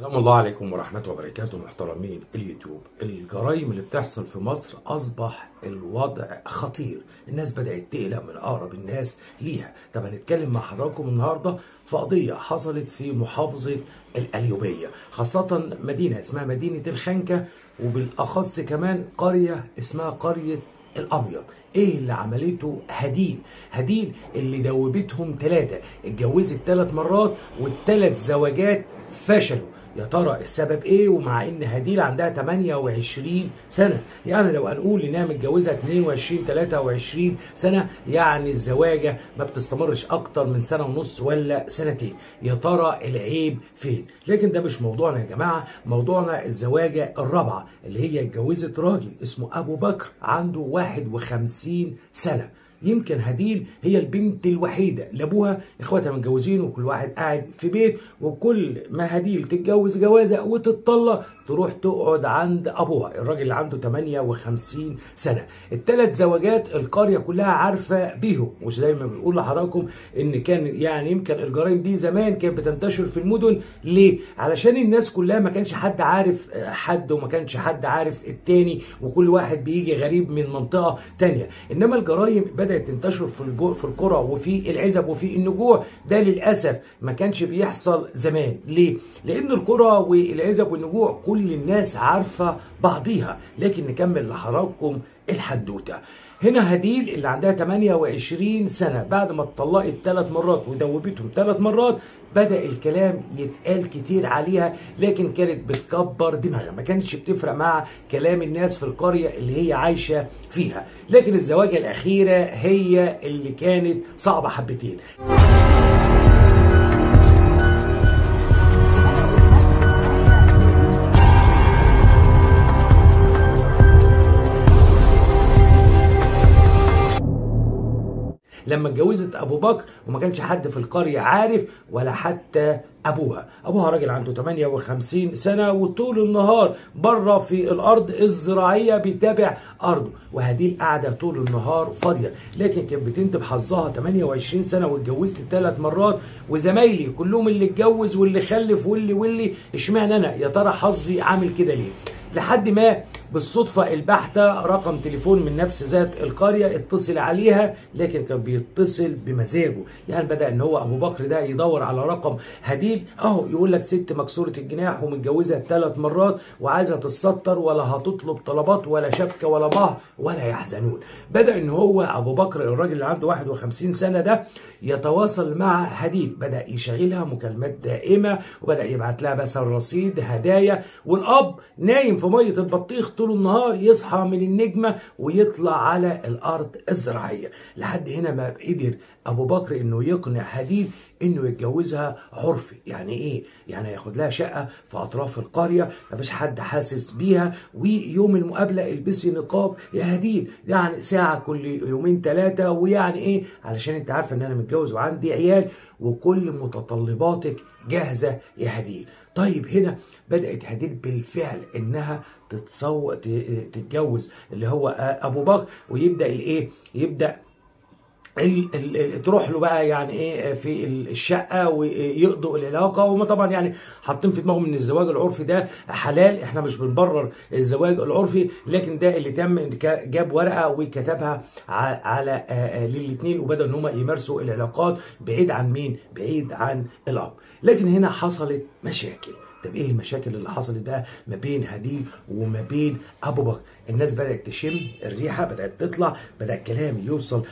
السلام الله عليكم ورحمة وبركاته محترمين اليوتيوب الجرائم اللي بتحصل في مصر أصبح الوضع خطير الناس بدأت تقلق من أقرب الناس ليها طب هنتكلم مع حضراتكم النهاردة في قضية حصلت في محافظة القليوبية خاصة مدينة اسمها مدينة الخنكة وبالأخص كمان قرية اسمها قرية الأبيض ايه اللي عملته هديل هديل اللي دوبتهم ثلاثة اتجوزت ثلاث مرات والثلاث زواجات فشلوا يا ترى السبب ايه ومع ان هديل عندها 28 سنه يعني لو هنقول انها متجوزه 22 23 سنه يعني الزواجه ما بتستمرش اكتر من سنه ونص ولا سنتين يا ترى العيب فين لكن ده مش موضوعنا يا جماعه موضوعنا الزواجه الرابعه اللي هي اتجوزت راجل اسمه ابو بكر عنده 51 سنه يمكن هديل هي البنت الوحيدة لأبوها إخواتها متجوزين وكل واحد قاعد في بيت وكل ما هديل تتجوز جوازة وتتطلق تروح تقعد عند أبوها الراجل اللي عنده 58 سنة الثلاث زواجات القرية كلها عارفة بيهم مش زي ما بنقول لحضراتكم إن كان يعني يمكن الجرائم دي زمان كانت بتنتشر في المدن ليه؟ علشان الناس كلها ما كانش حد عارف حد وما كانش حد عارف التاني وكل واحد بيجي غريب من منطقة تانية إنما الجرائم بدأت تنتشر في الجو في القرى وفي العزب وفي النجوع ده للأسف ما كانش بيحصل زمان ليه؟ لأن القرى والعزب والنجوع كل الناس عارفة بعضيها لكن نكمل لحضراتكم الحدوتة هنا هديل اللي عندها 28 سنة بعد ما اتطلقت ثلاث مرات ودوبتهم ثلاث مرات بدأ الكلام يتقال كتير عليها لكن كانت بتكبر دماغها ما كانتش بتفرق مع كلام الناس في القرية اللي هي عايشة فيها لكن الزواجة الأخيرة هي اللي كانت صعبة حبتين لما اتجوزت ابو بكر وما كانش حد في القريه عارف ولا حتى ابوها ابوها راجل عنده 58 سنه وطول النهار بره في الارض الزراعيه بيتابع ارضه وهديل قاعده طول النهار فاضيه لكن كانت بتنتب حظها 28 سنه واتجوزت ثلاث مرات وزمايلي كلهم اللي اتجوز واللي خلف واللي واللي اشمعنى انا يا ترى حظي عامل كده ليه لحد ما بالصدفة البحتة رقم تليفون من نفس ذات القرية اتصل عليها لكن كان بيتصل بمزاجه يعني بدأ ان هو ابو بكر ده يدور على رقم هديل اهو يقول لك ست مكسورة الجناح ومتجوزة ثلاث مرات وعايزة تتستر ولا هتطلب طلبات ولا شبكة ولا مهر ولا يحزنون بدأ ان هو ابو بكر الراجل اللي عنده 51 سنة ده يتواصل مع هديل بدأ يشغلها مكالمات دائمة وبدأ يبعت لها بس الرصيد هدايا والاب نايم في مية البطيخ طول النهار يصحى من النجمة ويطلع على الأرض الزراعية لحد هنا ما قدر أبو بكر إنه يقنع هديل إنه يتجوزها عرفي يعني إيه؟ يعني ياخد لها شقة في أطراف القرية مفيش حد حاسس بيها ويوم المقابلة البسي نقاب يا هديل يعني ساعة كل يومين ثلاثة ويعني إيه؟ علشان أنت عارفة إن أنا متجوز وعندي عيال وكل متطلباتك جاهزة يا هديل طيب هنا بدأت هديل بالفعل إنها تتصو تتجوز اللي هو ابو بكر ويبدا الايه يبدا ال ال تروح له بقى يعني ايه في الشقه ويقضوا العلاقه وهم طبعا يعني حاطين في دماغهم ان الزواج العرفي ده حلال احنا مش بنبرر الزواج العرفي لكن ده اللي تم جاب ورقه وكتبها على للاثنين وبداوا ان هم يمارسوا العلاقات بعيد عن مين؟ بعيد عن الاب لكن هنا حصلت مشاكل طب ايه المشاكل اللي حصلت بقى ما بين هديل وما بين ابو بكر الناس بدات تشم الريحه بدات تطلع بدا الكلام يوصل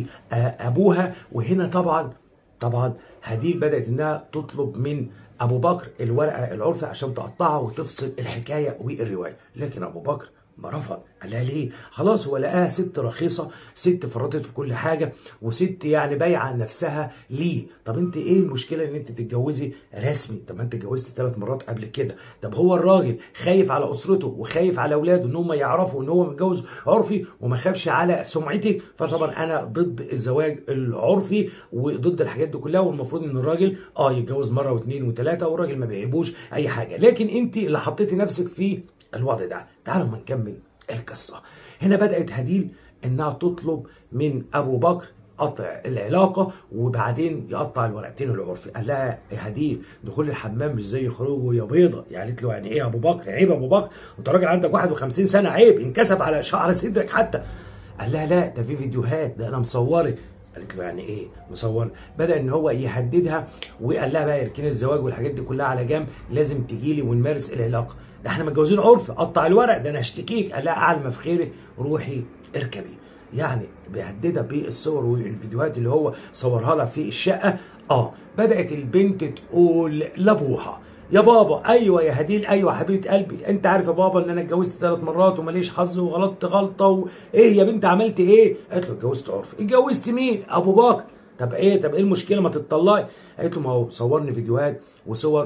لابوها وهنا طبعا طبعا هديل بدات انها تطلب من ابو بكر الورقه العرفي عشان تقطعها وتفصل الحكايه والروايه لكن ابو بكر ما رفض قال لها ليه خلاص هو لقاها ست رخيصة ست فرطت في كل حاجة وست يعني بايعة نفسها ليه طب انت ايه المشكلة ان انت تتجوزي رسمي طب ما انت اتجوزت ثلاث مرات قبل كده طب هو الراجل خايف على اسرته وخايف على اولاده ان هم يعرفوا ان هو متجوز عرفي وما خافش على سمعتك فطبعا انا ضد الزواج العرفي وضد الحاجات دي كلها والمفروض ان الراجل اه يتجوز مرة واثنين وثلاثة والراجل ما بيعيبوش اي حاجة لكن انت اللي حطيتي نفسك في الوضع ده تعالوا ما نكمل القصة هنا بدأت هديل انها تطلب من ابو بكر قطع العلاقه وبعدين يقطع الورقتين العرفي قال لها يا هديل دخول الحمام مش زي خروجه يا بيضه يعني قالت له يعني ايه يا ابو بكر عيب يا ابو بكر انت راجل عندك 51 سنه عيب انكسف على شعر صدرك حتى قال لها لا ده في فيديوهات ده انا مصورك قالت له يعني ايه مصور بدا ان هو يهددها وقال لها بقى اركني الزواج والحاجات دي كلها على جنب لازم تجي لي ونمارس العلاقه ده احنا متجوزين عرف قطع الورق ده انا هشتكيك قال لها اعلى ما في خيرك روحي اركبي يعني بيهددها بالصور والفيديوهات اللي هو صورها لها في الشقه اه بدات البنت تقول لابوها يا بابا ايوه يا هديل ايوه حبيبه قلبي انت عارف يا بابا ان انا اتجوزت ثلاث مرات وماليش حظ وغلطت غلطه وايه يا بنت عملت ايه؟ قالت له اتجوزت عرف اتجوزت مين؟ ابو بكر طب ايه طب ايه المشكله ما تتطلقي؟ قالت له ما هو صورني فيديوهات وصور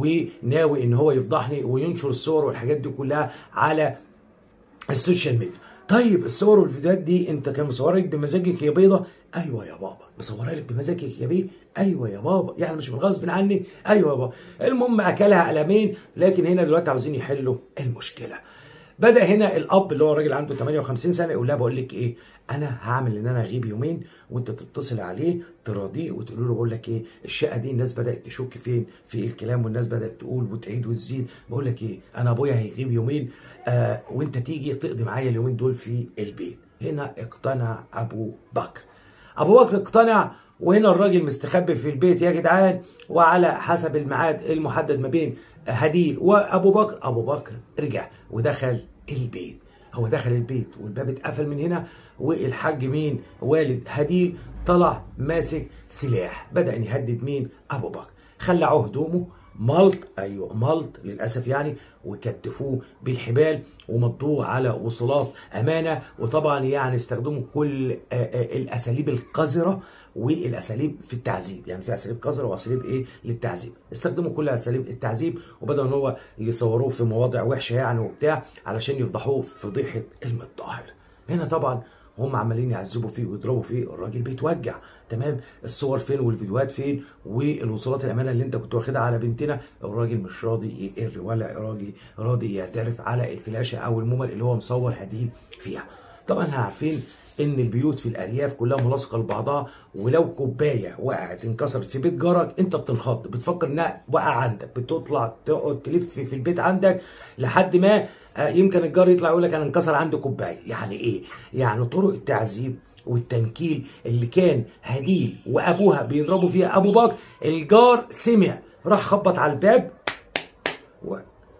وناوي ان هو يفضحني وينشر الصور والحاجات دي كلها على السوشيال ميديا طيب الصور والفيديوهات دي انت كان مصورك بمزاجك يا بيضه ايوه يا بابا مصورها لك بمزاجك يا بيه ايوه يا بابا يعني مش من غصب عني ايوه يا بابا المهم اكلها قلمين لكن هنا دلوقتي عاوزين يحلوا المشكله بدا هنا الاب اللي هو راجل عنده 58 سنه يقول لها بقول لك ايه انا هعمل ان انا اغيب يومين وانت تتصل عليه تراضيه وتقول له بقول لك ايه الشقه دي الناس بدات تشك فين في الكلام والناس بدات تقول وتعيد وتزيد بقول لك ايه انا ابويا هيغيب يومين آه وانت تيجي تقضي معايا اليومين دول في البيت هنا اقتنع ابو بكر ابو بكر اقتنع وهنا الراجل مستخبي في البيت يا جدعان وعلى حسب الميعاد المحدد ما بين هديل وابو بكر ابو بكر رجع ودخل البيت هو دخل البيت والباب اتقفل من هنا والحاج مين والد هديل طلع ماسك سلاح بدا يهدد مين ابو بكر خلعوه هدومه ملط ايوه ملط للاسف يعني وكتفوه بالحبال ومضوه على وصلات امانه وطبعا يعني استخدموا كل الاساليب القذره والاساليب في التعذيب يعني في اساليب قذره واساليب ايه للتعذيب استخدموا كل اساليب التعذيب وبداوا ان هو يصوروه في مواضع وحشه يعني وبتاع علشان يفضحوه فضيحه المتطهر هنا طبعا هم عمالين يعذبوا فيه ويضربوا فيه الراجل بيتوجع تمام الصور فين والفيديوهات فين والوصولات الامانه اللي انت كنت واخدها على بنتنا الراجل مش راضي يقر ولا راضي راضي يعترف على الفلاشه او الممل اللي هو مصور هديه فيها طبعا احنا عارفين ان البيوت في الارياف كلها ملاصقه لبعضها ولو كوبايه وقعت انكسرت في بيت جارك انت بتنخض بتفكر انها وقع عندك بتطلع تقعد تلف في البيت عندك لحد ما يمكن الجار يطلع يقول لك انا انكسر عندي كوبايه يعني ايه يعني طرق التعذيب والتنكيل اللي كان هديل وابوها بيضربوا فيها ابو بكر الجار سمع راح خبط على الباب و...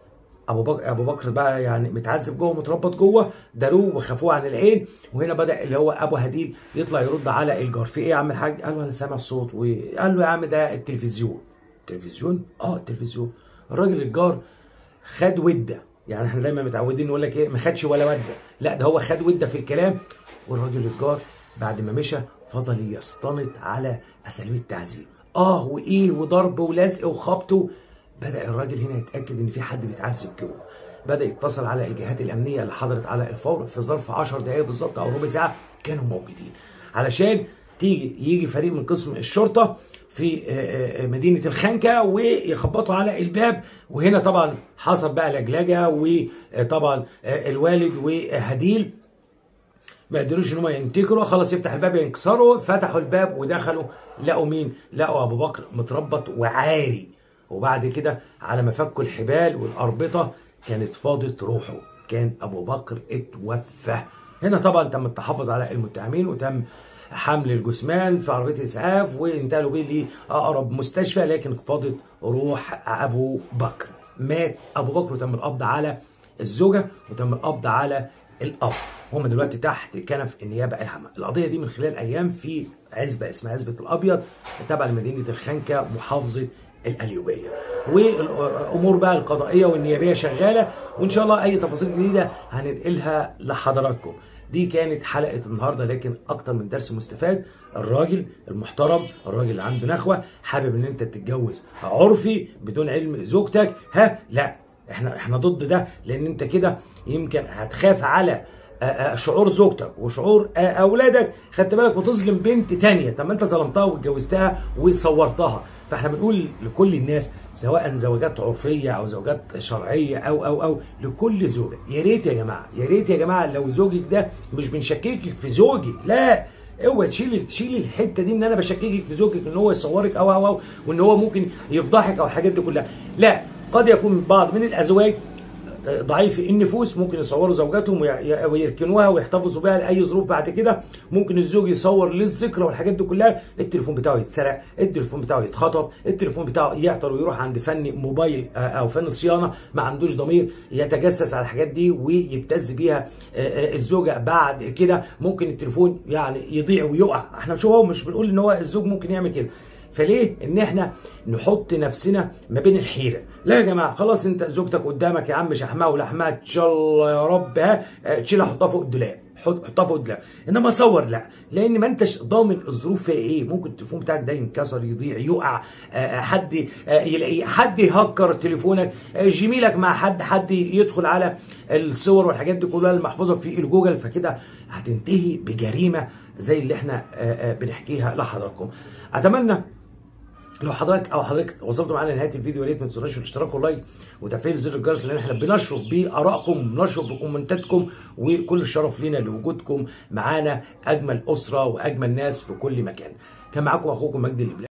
ابو بكر ابو بكر بقى يعني متعذب جوه متربط جوه داروه وخافوه عن العين وهنا بدا اللي هو ابو هديل يطلع يرد على الجار في ايه يا عم الحاج قال له انا سامع صوت وقال له يا عم ده التلفزيون التلفزيون اه التلفزيون الراجل الجار خد وده يعني احنا دايما متعودين نقول لك ايه ما خدش ولا وده لا ده هو خد وده في الكلام والراجل الجار بعد ما مشى فضل يستند على اساليب التعذيب اه وايه وضرب ولزق وخبط بدا الراجل هنا يتاكد ان في حد بيتعذب جوه بدا يتصل على الجهات الامنيه اللي حضرت على الفور في ظرف 10 دقائق بالظبط او ربع ساعه كانوا موجودين علشان تيجي يجي فريق من قسم الشرطه في مدينة الخنكة ويخبطوا على الباب وهنا طبعا حصل بقى لجلجة وطبعا الوالد وهديل ما قدروش ان هم ينتكروا خلاص يفتح الباب ينكسروا فتحوا الباب ودخلوا لقوا مين؟ لقوا ابو بكر متربط وعاري وبعد كده على ما فكوا الحبال والاربطه كانت فاضت روحه كان ابو بكر اتوفى هنا طبعا تم التحفظ على المتهمين وتم حمل الجثمان في عربيه الاسعاف وانتقلوا بيه لاقرب مستشفى لكن فاضت روح ابو بكر مات ابو بكر وتم القبض على الزوجه وتم القبض على الاب هم دلوقتي تحت كنف النيابه العامه القضيه دي من خلال ايام في عزبه اسمها عزبه الابيض تابعه لمدينه الخنكه محافظه القليوبيه والامور بقى القضائيه والنيابيه شغاله وان شاء الله اي تفاصيل جديده هننقلها لحضراتكم دي كانت حلقه النهارده لكن اكتر من درس مستفاد الراجل المحترم الراجل اللي عنده نخوه حابب ان انت تتجوز عرفي بدون علم زوجتك ها لا احنا احنا ضد ده لان انت كده يمكن هتخاف على شعور زوجتك وشعور اولادك خدت بالك وتظلم بنت تانية طب ما انت ظلمتها واتجوزتها وصورتها فاحنا بنقول لكل الناس سواء زواجات عرفيه او زواجات شرعيه او او او لكل زوجه يا ريت يا جماعه يا ريت يا جماعه لو زوجك ده مش بنشككك في زوجك لا اوعى تشيل تشيل الحته دي ان انا بشككك في زوجك ان هو يصورك او او او وان هو ممكن يفضحك او الحاجات دي كلها لا قد يكون بعض من الازواج ضعيف النفوس ممكن يصوروا زوجاتهم وي- ويركنوها ويحتفظوا بها لاي ظروف بعد كده ممكن الزوج يصور للذكرى والحاجات دي كلها التليفون بتاعه يتسرق التليفون بتاعه يتخطف التليفون بتاعه يعطل ويروح عند فني موبايل آه، او فني صيانه ما عندوش ضمير يتجسس على الحاجات دي ويبتز بيها آه، آه، الزوجه بعد كده ممكن التليفون يعني يضيع ويقع احنا مش هو مش بنقول ان هو الزوج ممكن يعمل كده فليه ان احنا نحط نفسنا ما بين الحيره لا يا جماعه خلاص انت زوجتك قدامك يا عم شحمها ولحمها ان شاء الله يا رب ها اه، تشيلها حطها فوق الدولاب حط- حطها فوق الدولاب انما صور لا لان ما انتش ضامن الظروف فيها ايه ممكن التليفون بتاعك ده ينكسر يضيع يقع اه، حد اه، يلاقيه حد يهكر تليفونك اه، جيميلك مع حد حد يدخل على الصور والحاجات دي كلها المحفوظه في الجوجل فكده هتنتهي بجريمه زي اللي احنا اه، اه، بنحكيها لحضراتكم اتمنى لو حضرتك او حضرتك وصلتوا معانا لنهايه الفيديو يا ريت ما تنسوناش في الاشتراك واللايك وتفعيل زر الجرس لان احنا بنشرف بارائكم بنشرف بكومنتاتكم وكل الشرف لينا لوجودكم معانا اجمل اسره واجمل ناس في كل مكان كان معاكم اخوكم مجدي الابلاغ